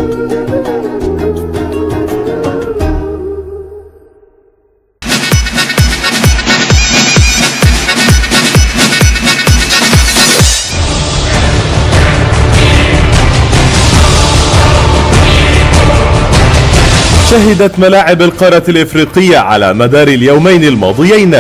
شهدت ملاعب القارة الإفريقية على مدار اليومين الماضيين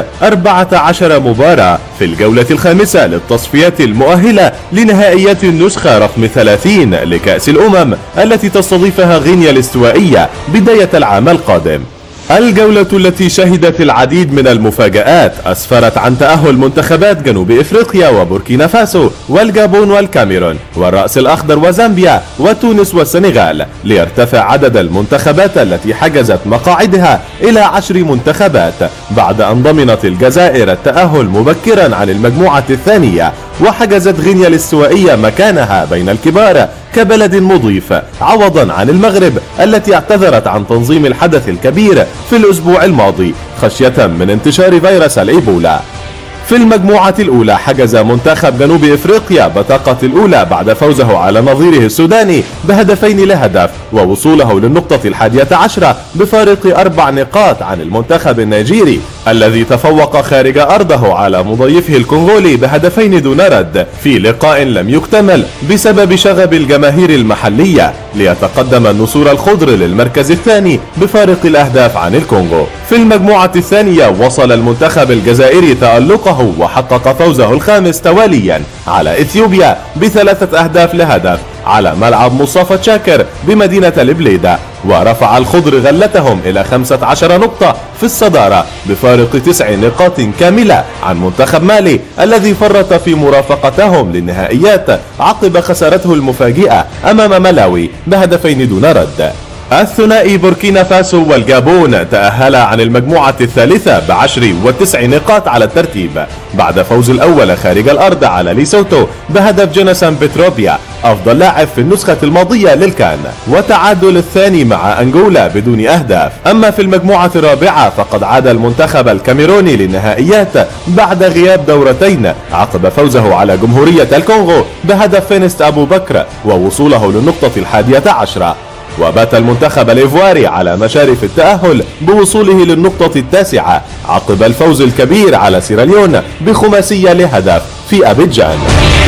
14 مباراة في الجولة الخامسة للتصفيات المؤهلة لنهائيات النسخة رقم 30 لكأس الأمم التي تستضيفها غينيا الاستوائية بداية العام القادم الجولة التي شهدت العديد من المفاجآت أسفرت عن تأهل منتخبات جنوب إفريقيا وبوركينا فاسو والجابون والكاميرون والرأس الأخضر وزامبيا وتونس والسنغال ليرتفع عدد المنتخبات التي حجزت مقاعدها إلى عشر منتخبات بعد أن ضمنت الجزائر التأهل مبكرا عن المجموعة الثانية وحجزت غينيا الاستوائية مكانها بين الكبار كبلد مضيف عوضا عن المغرب التي اعتذرت عن تنظيم الحدث الكبير في الأسبوع الماضي خشية من انتشار فيروس الإيبولا في المجموعة الأولى حجز منتخب جنوب إفريقيا بطاقة الأولى بعد فوزه على نظيره السوداني بهدفين لهدف ووصوله للنقطة الحادية عشرة بفارق أربع نقاط عن المنتخب النيجيري الذي تفوق خارج أرضه على مضيفه الكونغولي بهدفين دون رد في لقاء لم يكتمل بسبب شغب الجماهير المحلية ليتقدم النسور الخضر للمركز الثاني بفارق الأهداف عن الكونغو في المجموعة الثانية وصل المنتخب الجزائري تألقه وحقق فوزه الخامس تواليا على إثيوبيا بثلاثة أهداف لهدف على ملعب مصطفى شاكر بمدينة البليدة ورفع الخضر غلتهم إلى 15 نقطة في الصدارة بفارق تسع نقاط كاملة عن منتخب مالي الذي فرط في مرافقتهم للنهائيات عقب خسارته المفاجئة أمام ملاوي بهدفين دون رد الثنائي بوركينا فاسو والجابون تأهلا عن المجموعة الثالثة بعشر وتسع نقاط على الترتيب بعد فوز الأول خارج الأرض على ليسوتو بهدف جوناثان بتروبيا أفضل لاعب في النسخة الماضية للكان وتعادل الثاني مع أنجولا بدون أهداف أما في المجموعة الرابعة فقد عاد المنتخب الكاميروني للنهائيات بعد غياب دورتين عقب فوزه على جمهورية الكونغو بهدف فينست أبو بكر ووصوله للنقطة الحادية عشرة وبات المنتخب الإيفواري على مشارف التأهل بوصوله للنقطة التاسعة عقب الفوز الكبير على سيراليون بخماسية لهدف في أبيجان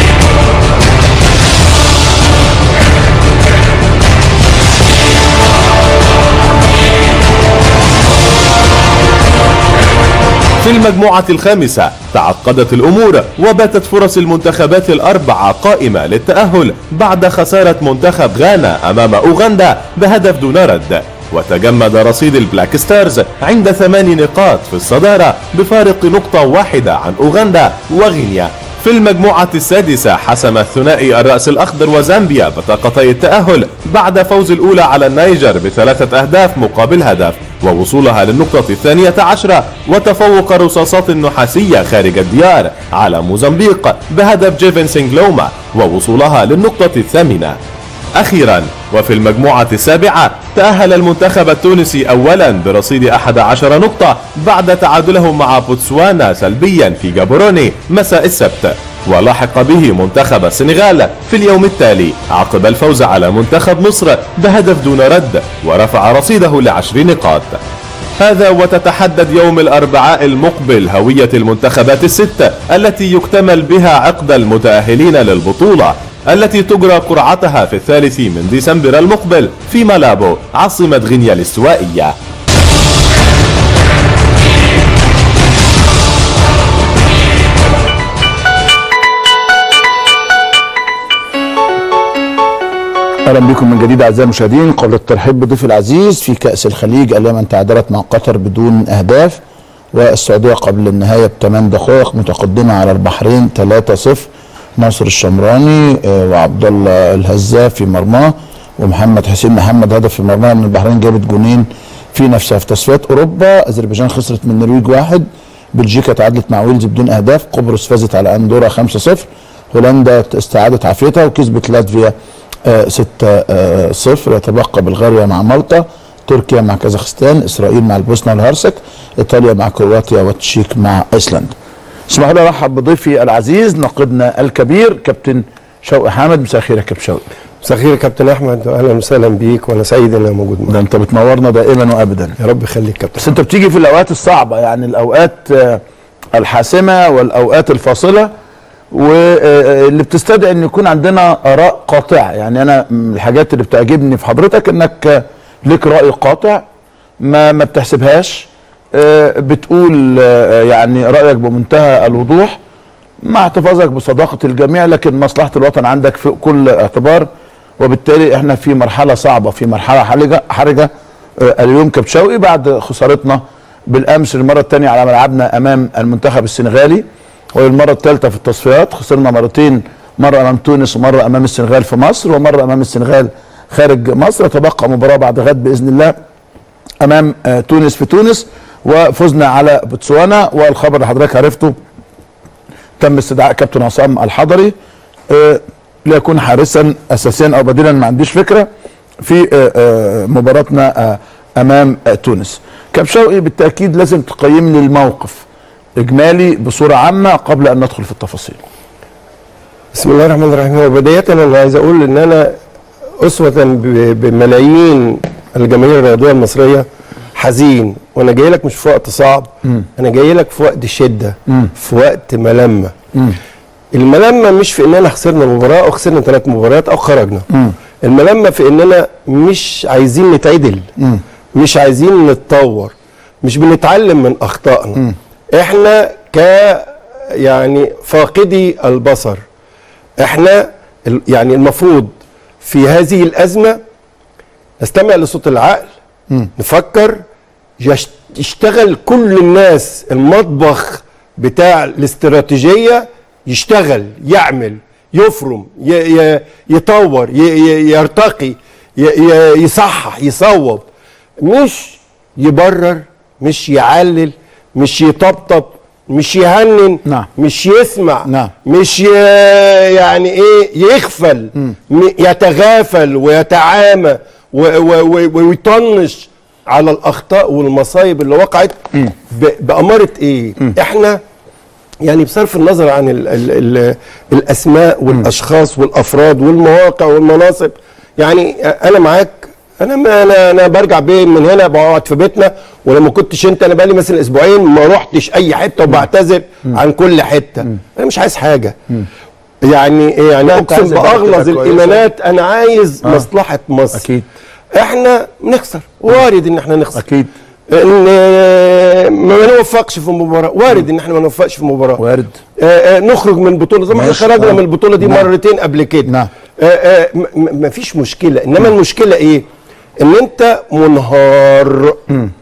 في المجموعة الخامسة تعقدت الأمور وباتت فرص المنتخبات الأربعة قائمة للتأهل بعد خسارة منتخب غانا أمام أوغندا بهدف دون رد وتجمد رصيد البلاك ستارز عند ثمان نقاط في الصدارة بفارق نقطة واحدة عن أوغندا وغينيا في المجموعة السادسة حسم الثنائي الرأس الأخضر وزامبيا بطاقتي التأهل بعد فوز الأولى على النيجر بثلاثة أهداف مقابل هدف ووصولها للنقطة الثانية عشرة وتفوق الرصاصات النحاسية خارج الديار على موزمبيق بهدف جيفن سينجلوما ووصولها للنقطة الثامنة أخيرا وفي المجموعة السابعة تأهل المنتخب التونسي أولا برصيد 11 نقطة بعد تعادله مع بوتسوانا سلبيا في جابوروني مساء السبت ولاحق به منتخب السنغال في اليوم التالي عقب الفوز على منتخب مصر بهدف دون رد ورفع رصيده لعشر نقاط هذا وتتحدد يوم الأربعاء المقبل هوية المنتخبات الستة التي يكتمل بها عقد المتأهلين للبطولة التي تجرى قرعتها في الثالث من ديسمبر المقبل في مالابو عاصمة غينيا الاستوائية اهلا بكم من جديد اعزائي المشاهدين قبل الترحيب بضيف العزيز في كاس الخليج اليمن تعادلت مع قطر بدون اهداف والسعوديه قبل النهايه بثمان دقائق متقدمه على البحرين 3-0 ناصر الشمراني آه، وعبد الله الهزاف في مرماه ومحمد حسين محمد هدف في مرماه من البحرين جابت جونين في نفسها في تصفيات اوروبا اذربيجان خسرت من النرويج واحد بلجيكا تعادلت مع ويلز بدون اهداف قبرص فازت على اندورا 5-0 هولندا استعادت عافيتها وكسبت لاتفيا 6 0 يتبقى بلغاريا مع مالطا تركيا مع كازاخستان اسرائيل مع البوسنه والهرسك ايطاليا مع كرواتيا والتشيك مع ايسلندا اسمحوا لي ارحب بضيفي العزيز ناقدنا الكبير كابتن شوقي حامد مساء الخير يا كابتن شوقي مساء الخير يا كابتن احمد اهلا وسهلا بيك وانا سعيد ان انا موجود معاك ده انت بتنورنا دائما وابدا يا رب يخليك كابتن بس انت بتيجي في الاوقات الصعبه يعني الاوقات آه، الحاسمه والاوقات الفاصله واللي بتستدعي ان يكون عندنا اراء قاطعه يعني انا من الحاجات اللي بتعجبني في حضرتك انك آه، ليك راي قاطع ما ما بتحسبهاش آه، بتقول آه، يعني رايك بمنتهى الوضوح مع احتفاظك بصداقه الجميع لكن مصلحه الوطن عندك في كل اعتبار وبالتالي احنا في مرحله صعبه في مرحله حرجه حرجه آه، اليوم كبشوقي بعد خسارتنا بالامس المره الثانيه على ملعبنا امام المنتخب السنغالي والمره الثالثه في التصفيات خسرنا مرتين مره امام تونس ومره امام السنغال في مصر ومره امام السنغال خارج مصر تبقى مباراه بعد غد باذن الله امام آه، تونس في تونس وفزنا على بوتسوانا والخبر اللي حضرتك عرفته تم استدعاء كابتن عصام الحضري آه، ليكون حارسا اساسيا او بديلا ما عنديش فكره في آه، آه، مباراتنا آه، امام آه، تونس كابتن شوقي بالتاكيد لازم تقيم لي الموقف اجمالي بصوره عامه قبل ان ندخل في التفاصيل بسم الله الرحمن الرحيم وبداية انا عايز اقول ان انا اسوة ب- بملايين الجماهير الرياضية المصرية حزين وانا جاي لك مش في وقت صعب انا جاي لك في وقت شدة في وقت ملمة الملمة مش في اننا خسرنا مباراة او خسرنا ثلاث مباريات او خرجنا الملمة في اننا مش عايزين نتعدل مش عايزين نتطور مش بنتعلم من اخطائنا احنا ك يعني فاقدي البصر احنا ال- يعني المفروض في هذه الازمه نستمع لصوت العقل نفكر يشت- يشتغل كل الناس المطبخ بتاع الاستراتيجيه يشتغل يعمل يفرم ي- ي- يطور ي- ي- يرتقي ي- ي- يصحح يصوب مش يبرر مش يعلل مش يطبطب مش يهنن نعم. مش يسمع نعم. مش ي... يعني ايه يغفل م... يتغافل ويتعامى و... و... و... ويطنش على الاخطاء والمصايب اللي وقعت ب... باماره ايه احنا يعني بصرف النظر عن ال ال ال الاسماء والاشخاص والافراد والمواقع والمناصب يعني انا معاك انا ما انا انا برجع بيه من هنا بقعد في بيتنا ولما كنتش انت انا بقالي مثلا اسبوعين ما رحتش اي حته وبعتذر عن كل حته انا مش عايز حاجه يعني يعني لا، أنت اقسم عايز البلد باغلظ تبقى كويسة. الايمانات انا عايز مصلحه مصر أكيد. احنا بنخسر وارد ان احنا نخسر اكيد ان ما نوفقش في مباراه وارد ان احنا ما نوفقش في مباراه وارد آه، آه، نخرج من بطوله زي ما احنا ماشي. خرجنا آه. من البطوله دي نعم. مرتين قبل كده نعم. آه، آه، م- م- مفيش مشكله انما المشكله ايه ان انت منهار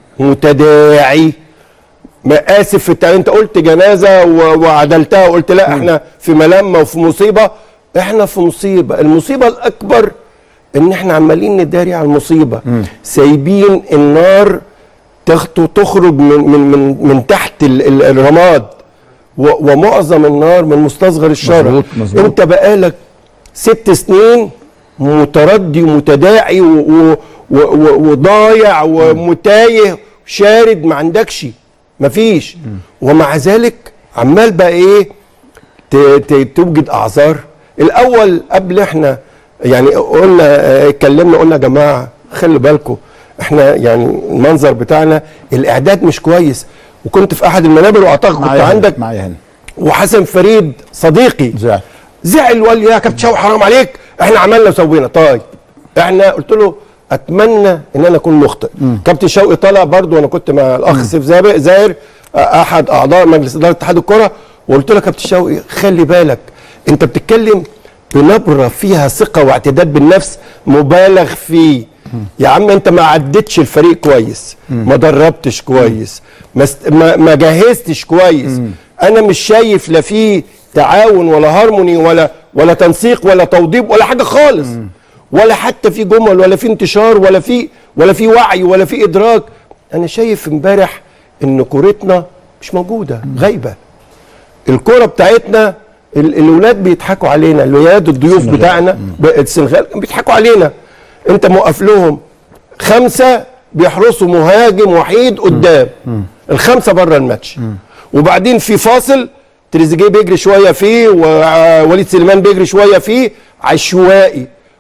متداعي ما اسف في التعبير انت قلت جنازه و- وعدلتها وقلت لا احنا في ملمه وفي مصيبه احنا في مصيبه المصيبه الاكبر ان احنا عمالين نداري على المصيبه سايبين النار تخطو تخرج من من من, من تحت ال- ال- الرماد و- ومعظم النار من مستصغر الشرر مظبوط، مظبوط. انت بقالك ست سنين متردي ومتداعي و- و- و- و- وضايع ومتايه شارد ما عندكش مفيش ومع ذلك عمال بقى ايه ت- ت- توجد اعذار الاول قبل احنا يعني قلنا اه، اتكلمنا قلنا يا جماعه خلوا بالكم احنا يعني المنظر بتاعنا الاعداد مش كويس وكنت في احد المنابر واعتقد كنت معايا هنا، عندك معايا هنا وحسن فريد صديقي زعل زعل وقال لي يا كابتن شوقي حرام عليك احنا عملنا وسوينا طيب احنا قلت له اتمنى ان انا اكون مخطئ كابتن شوقي طلع برضو وانا كنت مع الاخ سيف زابق زاهر اه، احد اعضاء مجلس اداره اتحاد الكره وقلت له يا كابتن شوقي خلي بالك انت بتتكلم بنبره فيها ثقه واعتداد بالنفس مبالغ فيه يا عم انت ما عدتش الفريق كويس ما دربتش كويس ما, است... ما, ما جهزتش كويس انا مش شايف لا في تعاون ولا هارموني ولا ولا تنسيق ولا توضيب ولا حاجه خالص ولا حتى في جمل ولا في انتشار ولا في ولا في وعي ولا في ادراك انا شايف امبارح ان كورتنا مش موجوده غايبه الكوره بتاعتنا ال- الولاد بيضحكوا علينا الولاد الضيوف السنغال. بتاعنا ب- السنغال بيضحكوا علينا انت موقف لهم خمسه بيحرسوا مهاجم وحيد قدام الخمسه بره الماتش وبعدين في فاصل تريزيجيه بيجري شويه فيه ووليد سليمان بيجري شويه فيه عشوائي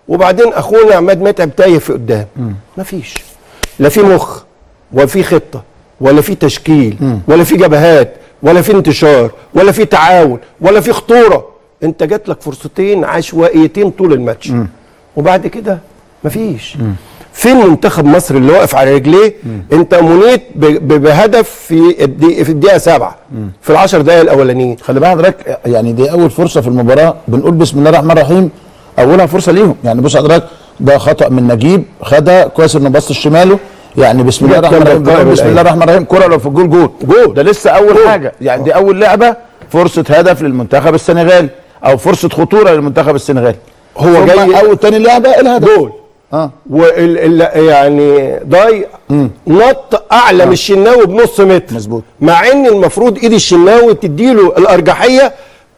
وبعدين اخونا عماد متعب تايه في قدام مفيش لا في مخ ولا في خطه ولا في تشكيل ولا في جبهات ولا في انتشار ولا في تعاون ولا في خطوره انت جات لك فرصتين عشوائيتين طول الماتش وبعد كده مفيش فين منتخب مصر اللي واقف على رجليه انت منيت ب- ب- بهدف في الدقيقه في الدقيقه سبعة في العشر دقائق الاولانيين خلي بالك حضرتك يعني دي اول فرصه في المباراه بنقول بسم الله الرحمن الرحيم اولها فرصه ليهم يعني بص حضرتك ده خطا من نجيب خدها كويس انه بص شماله يعني بسم الله الرحمن الرحيم القائم بنقول بسم الأول. الله الرحمن الرحيم كره لو في الجول جول جول. ده لسه اول جول. حاجه يعني دي اول لعبه فرصه هدف للمنتخب السنغالي او فرصه خطوره للمنتخب السنغالي هو ثم جاي- اول تاني لعبه الهدف جول اه وال ال يعني ضاي نط اعلى من الشناوي بنص متر مظبوط. مع ان المفروض ايد الشناوي تديله الارجحيه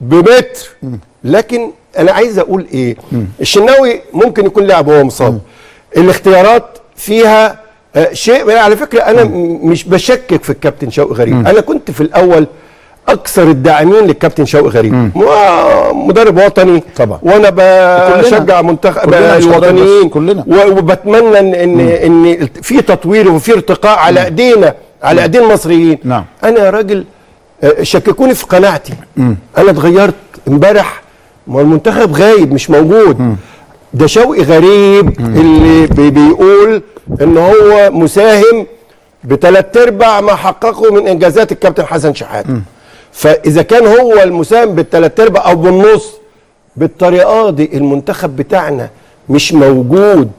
بمتر لكن انا عايز اقول ايه الشناوي ممكن يكون لاعب وهو مصاب الاختيارات فيها آه، شيء على فكره انا م- مش بشكك في الكابتن شوقي غريب انا كنت في الاول اكثر الداعمين للكابتن شوقي غريب مو- مدرب وطني طبعا. وانا بشجع منتخب كلنا مش حضرتك بس، الوطنيين كلنا. و- وبتمنى ان ان ان في تطوير وفي ارتقاء على ايدينا على ايدين المصريين نعم. انا يا راجل آه، شككوني في قناعتي انا اتغيرت امبارح ما المنتخب غايب مش موجود ده شوقي غريب اللي بي بيقول ان هو مساهم بثلاث ارباع ما حققه من انجازات الكابتن حسن شحاته فاذا كان هو المساهم بالثلاث ارباع او بالنص بالطريقه دي المنتخب بتاعنا مش موجود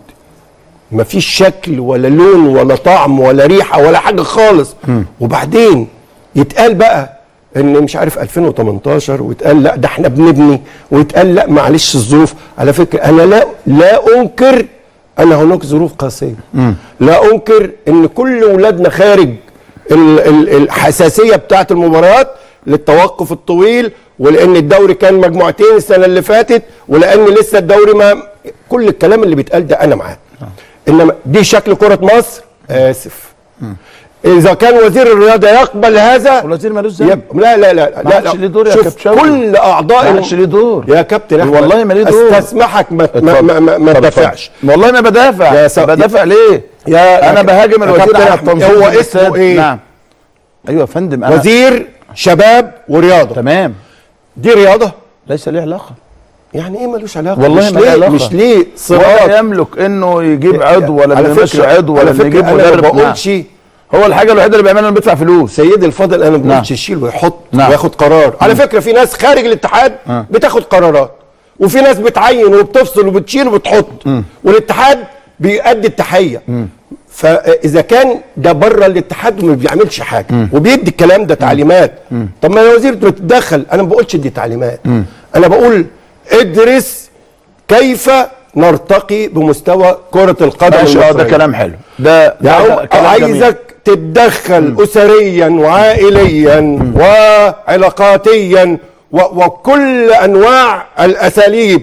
مفيش شكل ولا لون ولا طعم ولا ريحه ولا حاجه خالص وبعدين يتقال بقى ان مش عارف 2018 ويتقال لا ده احنا بنبني ويتقال لا معلش الظروف على فكره انا لا لا انكر ان هناك ظروف قاسيه لا انكر ان كل اولادنا خارج ال- ال- الحساسيه بتاعه المباريات للتوقف الطويل ولان الدوري كان مجموعتين السنه اللي فاتت ولان لسه الدوري ما كل الكلام اللي بيتقال ده انا معاه انما دي شكل كره مصر اسف اذا كان وزير الرياضه يقبل هذا والوزير مالوش ذنب يب... لا لا لا ما لا, عادش لا. ليه دور يا شوف كابتن شوقي. كل اعضاء ما عادش ليه دور. يا كابتن احمد والله ما ليه دور. استسمحك ما ما اتفضل. ما, ما, ما اتفضل. تدافعش والله ما بدافع يا سو- بدافع ليه يا- انا يا- بهاجم يا الوزير كابتن على أحمد، التنظيم هو والإفساد. اسمه إيه؟ نعم ايوه يا فندم أنا وزير شباب ورياضه تمام دي رياضه ليس ليه علاقه يعني ايه ملوش علاقه والله مش ما ليه ليه علاقة. مش ليه ولا صراط يملك انه يجيب عضو ولا على انه يمشي فكرة- عضو ولا على انه فكرة يجيب أنا ما مدرب نعم. بقولش هو الحاجه الوحيده اللي بيعملها انه بيدفع فلوس سيدي الفاضل انا ما نعم. بقولش يشيل ويحط نعم. وياخد قرار على فكره في ناس خارج الاتحاد آه. بتاخد قرارات وفي ناس بتعين وبتفصل وبتشيل وبتحط والاتحاد بيؤدي التحيه فاذا كان ده بره الاتحاد وما بيعملش حاجه وبيدي الكلام ده تعليمات طب ما الوزير بتتدخل انا ما بقولش دي تعليمات انا بقول ادرس كيف نرتقي بمستوى كره القدم ماشي اه ده المصرية. كلام حلو ده ده يعني كلام جميل. عايزك تتدخل اسريا وعائليا وعلاقاتيا و- وكل انواع الاساليب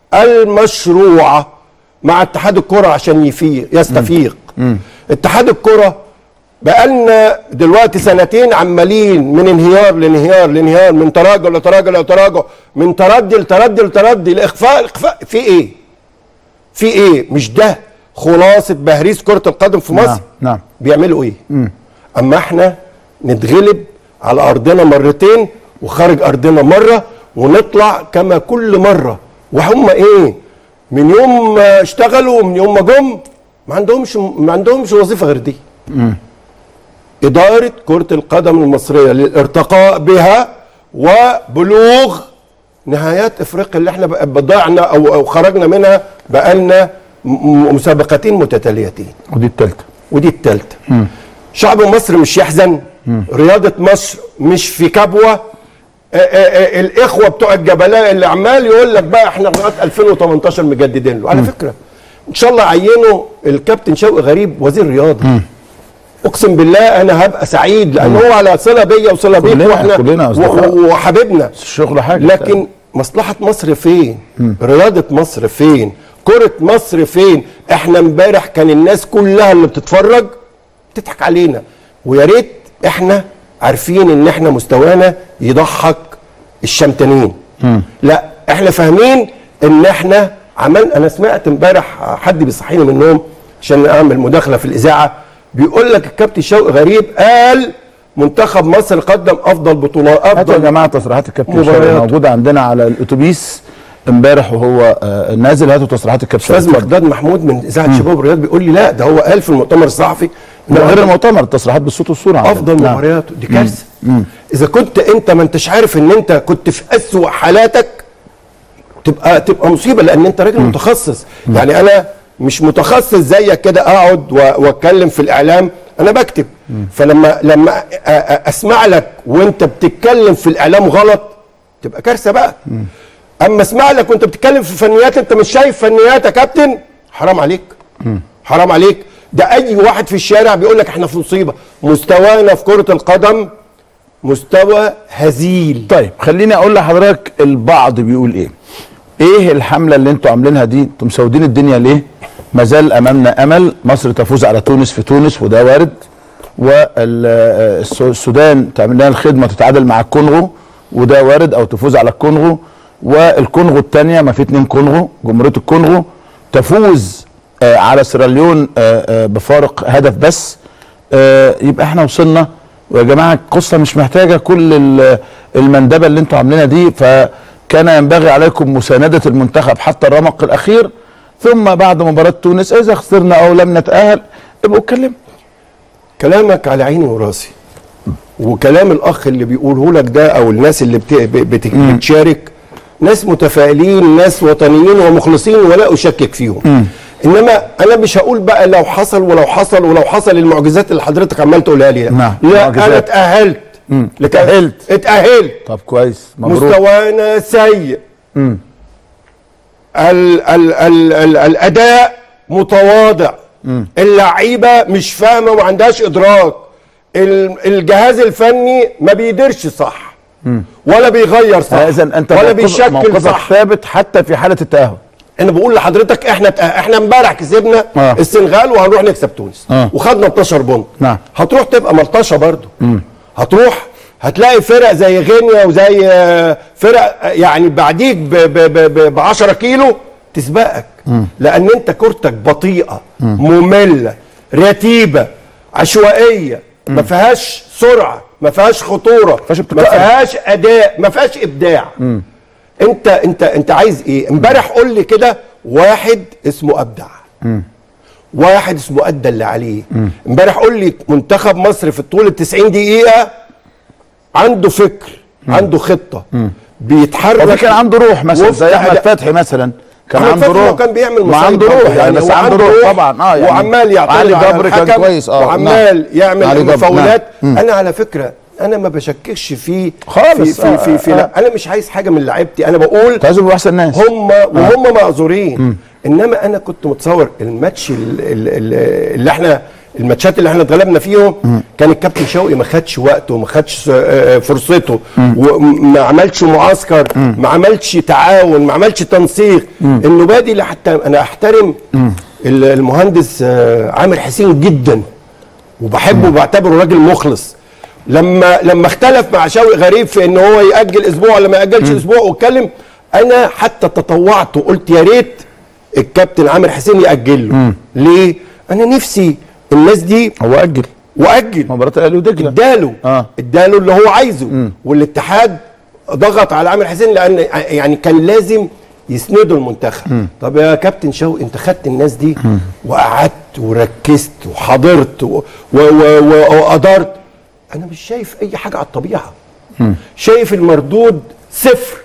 المشروعه مع اتحاد الكره عشان يفيق يستفيق اتحاد الكره بقالنا دلوقتي سنتين عمالين من انهيار لانهيار لانهيار من تراجع لتراجع لتراجع من تردي لتردي لتردي لاخفاء اخفاء في ايه؟ في ايه؟ مش ده خلاصه بهريس كره القدم في مصر؟ نعم نعم بيعملوا ايه اما احنا نتغلب على ارضنا مرتين وخارج ارضنا مره ونطلع كما كل مره وهم ايه من يوم ما اشتغلوا ومن يوم ما جم ما عندهمش ما عندهمش وظيفه غير دي اداره كره القدم المصريه للارتقاء بها وبلوغ نهايات افريقيا اللي احنا بقى- ضيعنا او او خرجنا منها بقالنا م- م- مسابقتين متتاليتين ودي الثالثه ودي الثالثه شعب مصر مش يحزن رياضه مصر مش في كبوه آه، آه، آه، الاخوه بتوع الجبلاء اللي عمال يقول لك بقى احنا لغايه 2018 مجددين له على فكره ان شاء الله عينوا الكابتن شوقي غريب وزير رياضه اقسم بالله انا هبقى سعيد لان هو على صله بيا وصله بيك كلنا- واحنا كلنا أصدقاء. و- وحبيبنا الشغل حاجه لكن مصلحة مصر فين؟ رياضة مصر فين؟ كرة مصر فين؟ احنا امبارح كان الناس كلها اللي بتتفرج تضحك علينا ويا ريت احنا عارفين ان احنا مستوانا يضحك الشمتانين لا احنا فاهمين ان احنا عمل انا سمعت امبارح حد بيصحيني من النوم عشان اعمل مداخله في الاذاعه بيقول لك الكابتن شوقي غريب قال منتخب مصر قدم افضل بطولات هاتوا يا افضل جماعه تصريحات الكابتن شوقي مباريات. موجوده عندنا على الاتوبيس امبارح وهو آه، نازل هاتوا تصريحات الكابتن شوقي استاذ اتفضل. مقداد محمود من اذاعه شباب الرياض بيقول لي لا ده هو قال في المؤتمر الصحفي إن ده غير هو المؤتمر التصريحات بالصوت والصوره عندنا. افضل نعم. مبارياته دي كارثه اذا كنت انت ما انتش عارف ان انت كنت في اسوأ حالاتك تبقى تبقى مصيبه لان انت راجل متخصص يعني انا مش متخصص زيك كده اقعد و- واتكلم في الاعلام انا بكتب فلما لما أ- أ- اسمع لك وانت بتتكلم في الاعلام غلط تبقى كارثه بقى اما اسمع لك وانت بتتكلم في فنيات انت مش شايف فنيات يا كابتن حرام عليك حرام عليك ده اي واحد في الشارع بيقول لك احنا في مصيبه مستوانا في كره القدم مستوى هزيل طيب خليني اقول لحضرتك البعض بيقول ايه ايه الحمله اللي انتوا عاملينها دي انتوا مسودين الدنيا ليه ما زال امامنا امل مصر تفوز على تونس في تونس وده وارد والسودان تعمل لنا الخدمه تتعادل مع الكونغو وده وارد او تفوز على الكونغو والكونغو الثانيه ما في اتنين كونغو جمهوريه الكونغو تفوز آه، على سيراليون آه، آه، بفارق هدف بس آه، يبقى احنا وصلنا ويا جماعه القصه مش محتاجه كل ال- المندبه اللي انتوا عاملينها دي فكان ينبغي عليكم مسانده المنتخب حتى الرمق الاخير ثم بعد مباراه تونس اذا خسرنا او لم نتاهل ابقوا اتكلموا كلامك على عيني وراسي وكلام الاخ اللي بيقوله لك ده او الناس اللي بت... بت... بتشارك ناس متفائلين ناس وطنيين ومخلصين ولا اشكك فيهم انما انا مش هقول بقى لو حصل ولو حصل ولو حصل المعجزات اللي حضرتك عمال تقولها لي نعم، لا معجزات. انا اتاهلت لك- اتأهلت. اتاهلت طب كويس مبروك مستوانا سيء ال ال ال ال الاداء متواضع اللعيبه مش فاهمه وما عندهاش ادراك ال- الجهاز الفني ما بيديرش صح ولا بيغير صح اذا انت ولا موقف- بيشكل موقفك صح ثابت حتى في حاله التاهل انا بقول لحضرتك احنا تأ- احنا امبارح كسبنا آه. السنغال وهنروح نكسب تونس آه. وخدنا 12 بونت نعم. هتروح تبقى ملطشه برضو هتروح هتلاقي فرق زي غينيا وزي آه، فرق آه، يعني بعديك ب 10 كيلو تسبقك لان انت كورتك بطيئه ممله رتيبه عشوائيه ما فيهاش سرعه ما فيهاش خطوره فيهاش ما ابتكار. فيهاش اداء ما فيهاش ابداع انت انت انت عايز ايه امبارح قول لي كده واحد اسمه ابدع واحد اسمه ادى اللي عليه امبارح قول لي منتخب مصر في طول ال 90 دقيقه عنده فكر عنده خطه بيتحرك وفي كان عنده روح مثلا وفق زي احمد أداء. فتحي مثلا كان أحمد عنده فتحي روح هو كان بيعمل ما مصايب عنده برضه روح يعني بس عنده روح طبعا اه يعني وعمال يعترض علي على جبر كان الحكم كويس اه وعمال نعم. يعمل علي جبر، فاولات نعم. انا على فكره انا ما بشككش فيه خالص، في في, في, آه، في آه. لا انا مش عايز حاجه من لعيبتي انا بقول انت عايز تبقى احسن ناس هم وهم معذورين انما انا كنت متصور الماتش ال- ال- ال- اللي احنا الماتشات اللي احنا اتغلبنا فيهم كان الكابتن شوقي ما خدش وقته وما خدش آه، فرصته وما عملش معسكر ما عملش تعاون ما عملش تنسيق النبادي اللي حتى انا احترم ال- المهندس آه، عامر حسين جدا وبحبه وبعتبره راجل مخلص لما لما اختلف مع شوقي غريب في ان هو ياجل اسبوع ولا ما ياجلش اسبوع واتكلم انا حتى تطوعت وقلت يا ريت الكابتن عامر حسين ياجل له ليه انا نفسي الناس دي هو اجل واجل مباراه الاهلي ودجله اداله آه. اداله اللي هو عايزه والاتحاد ضغط على عامر حسين لان يعني كان لازم يسندوا المنتخب طب يا كابتن شوقي انت خدت الناس دي وقعدت وركزت وحضرت و- و- و- و- وقدرت انا مش شايف اي حاجه على الطبيعه شايف المردود صفر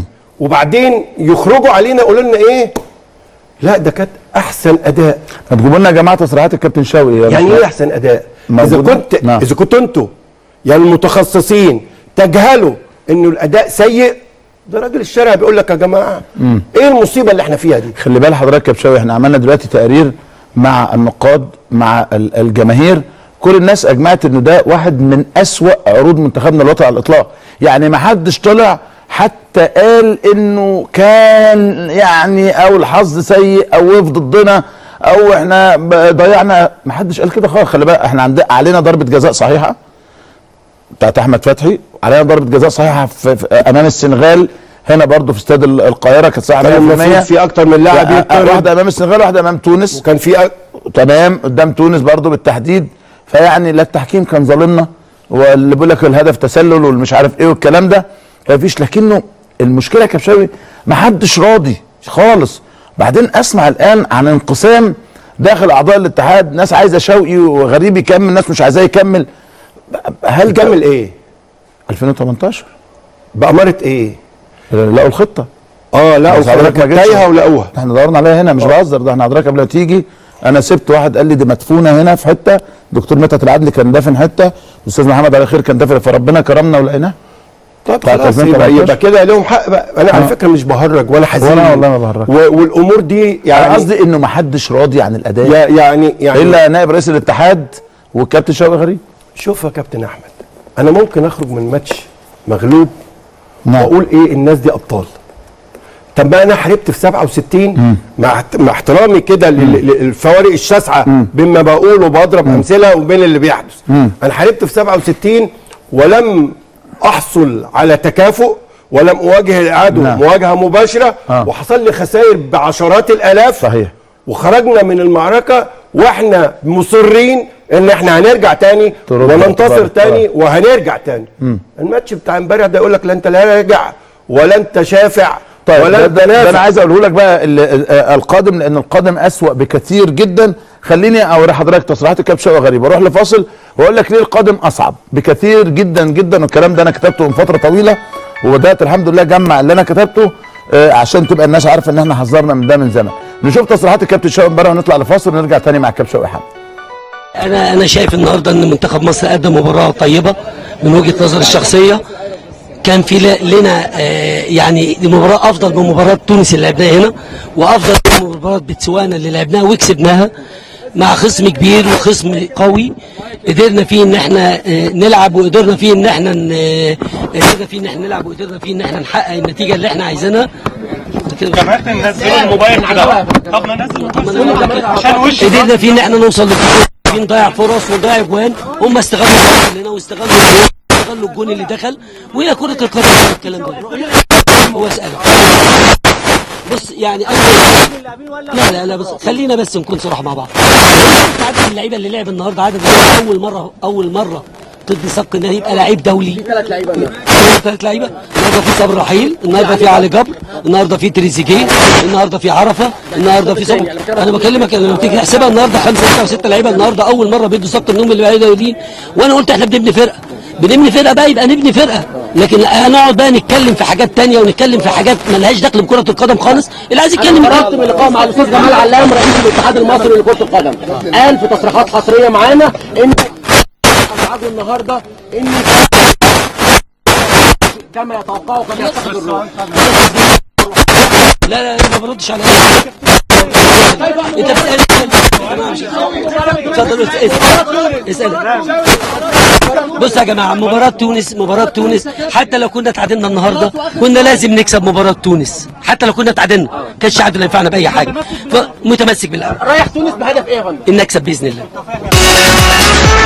وبعدين يخرجوا علينا يقولوا لنا ايه لا ده كانت احسن اداء طب جيبوا لنا يا جماعه تصريحات الكابتن شوقي يا يعني باشا. ايه احسن اداء اذا موجودة؟ كنت نعم. اذا كنتوا انتوا يعني المتخصصين تجهلوا انه الاداء سيء ده راجل الشارع بيقول لك يا جماعه ايه المصيبه اللي احنا فيها دي خلي بال حضرتك يا بشاوي احنا عملنا دلوقتي تقرير مع النقاد مع ال- الجماهير كل الناس اجمعت انه ده واحد من اسوأ عروض منتخبنا الوطني على الاطلاق يعني ما حدش طلع حتى قال انه كان يعني او الحظ سيء او وقف ضدنا او احنا ب- ضيعنا ما حدش قال كده خالص خلي بالك احنا عندنا علينا ضربه جزاء صحيحه بتاعت احمد فتحي علينا ضربه جزاء صحيحه في في امام السنغال هنا برضو في استاد ال- القاهره كانت ساعه كان 100% المفروض في اكتر من لاعب لا، يطرد. واحده امام السنغال واحده امام تونس وكان في أ- تمام قدام تونس برضو بالتحديد فيعني لا التحكيم كان ظالمنا واللي بيقول لك الهدف تسلل والمش عارف ايه والكلام ده مفيش لكنه المشكله يا كبشاوي ما حدش راضي خالص بعدين اسمع الان عن انقسام داخل اعضاء الاتحاد ناس عايزه شوقي وغريب يكمل ناس مش عايزاه يكمل هل ده- كمل ايه 2018 بأمارة ايه لقوا الخطه اه لا بس حضرتك ما جيتش. تايهه ولقوها احنا دورنا عليها هنا مش بهزر ده احنا حضرتك قبل ما تيجي انا سبت واحد قال لي دي مدفونه هنا في حته دكتور مدحت العدلي كان دافن حته الاستاذ محمد علي خير كان دافن فربنا كرمنا ولقيناها طب بتاعت خلاص 2018. يبقى, يبقى كده لهم حق بقى انا على آه. فكره مش بهرج ولا حزين ولا والله ما بهرج. و- والامور دي يعني يعني قصدي انه ما حدش راضي عن الاداء يا- يعني يعني الا نائب رئيس الاتحاد والكابتن شوقي غريب شوف يا كابتن احمد انا ممكن اخرج من ماتش مغلوب نعم واقول ايه الناس دي ابطال طب ما انا حاربت في 67 مع احت- مع احترامي كده لل- للفوارق الشاسعه بين ما بقول وبضرب امثله وبين اللي بيحدث انا حاربت في 67 ولم احصل على تكافؤ ولم اواجه العدو نعم. مواجهه مباشره آه. وحصل لي خسائر بعشرات الالاف صحيح. وخرجنا من المعركه واحنا مصرين ان احنا هنرجع تاني ترد وننتصر اعتبار تاني وهنرجع تاني الماتش بتاع امبارح ده يقول لك لا انت لا راجع ولا انت شافع طيب ولا ده, انت ده, ده انا نافع عايز اقوله لك بقى ال- آه، القادم لان القادم اسوأ بكثير جدا خليني اوري حضرتك تصريحات الكابتن شوقي غريب اروح لفاصل واقول لك ليه القادم اصعب بكثير جدا جدا والكلام ده انا كتبته من فتره طويله وبدات الحمد لله اجمع اللي انا كتبته آه، عشان تبقى الناس عارفه ان احنا حذرنا من ده من زمن نشوف تصريحات الكابتن شوقي امبارح ونطلع لفاصل ونرجع تاني مع الكابتن شوقي حمد انا انا شايف النهارده ان منتخب مصر قدم مباراه طيبه من وجهه نظري الشخصيه كان في ل- لنا آه، يعني دي مباراه افضل من مباراه تونس اللي لعبناها هنا وافضل من مباراه بتسوانا اللي لعبناها وكسبناها مع خصم كبير وخصم قوي قدرنا فيه ان احنا آه، نلعب وقدرنا فيه ان احنا ن- آه، قدرنا فيه ان احنا نلعب وقدرنا فيه ان احنا نحقق النتيجه اللي احنا عايزينها كده كمان نزلوا الموبايل كده طب ما نزل عشان وش قدرنا فيه ان احنا نوصل للجون نضيع فرص ونضيع اجوان هم استغلوا الجون هنا واستغلوا الجون استغلوا الجون اللي دخل وهي كرة القدم الكلام ده هو اسأله بص يعني أول لا لا لا بس خلينا بس نكون صراحة مع بعض عدد اللعيبة اللي لعب النهارده عدد اللعيبة أول مرة أول مرة ضد صق انه يبقى لعيب دولي ثلاث لعيبه ثلاث لعيبه النهارده في صبر رحيل النهارده في علي جبر النهارده في تريزيجيه النهارده في عرفه النهارده في صبر انا بكلمك لما تيجي تحسبها النهارده خمسه سته وسته لعيبه النهارده اول مره بيدوا صق النوم اللي بقى دوليين وانا قلت احنا بنبني فرقه بنبني فرقه بقى يبقى نبني فرقه لكن هنقعد بقى نتكلم في حاجات تانية ونتكلم في حاجات ملهاش دخل بكره القدم خالص اللي عايز يتكلم خدت من اللقاء مع الاستاذ جمال علام رئيس الاتحاد المصري لكره القدم قال في تصريحات حصريه معانا ان ابعادوا النهارده ان كما يتوقعوا كما يعتقد الرؤى لا لا ما بردش على انت بتسال اتفضل اسال اسال بص يا جماعه مباراه تونس مباراه تونس حتى لو كنا تعادلنا النهارده كنا لازم نكسب مباراه تونس حتى لو كنا تعادلنا كانش عادل ينفعنا باي حاجه فمتمسك بالامر رايح تونس بهدف ايه يا فندم؟ ان نكسب باذن الله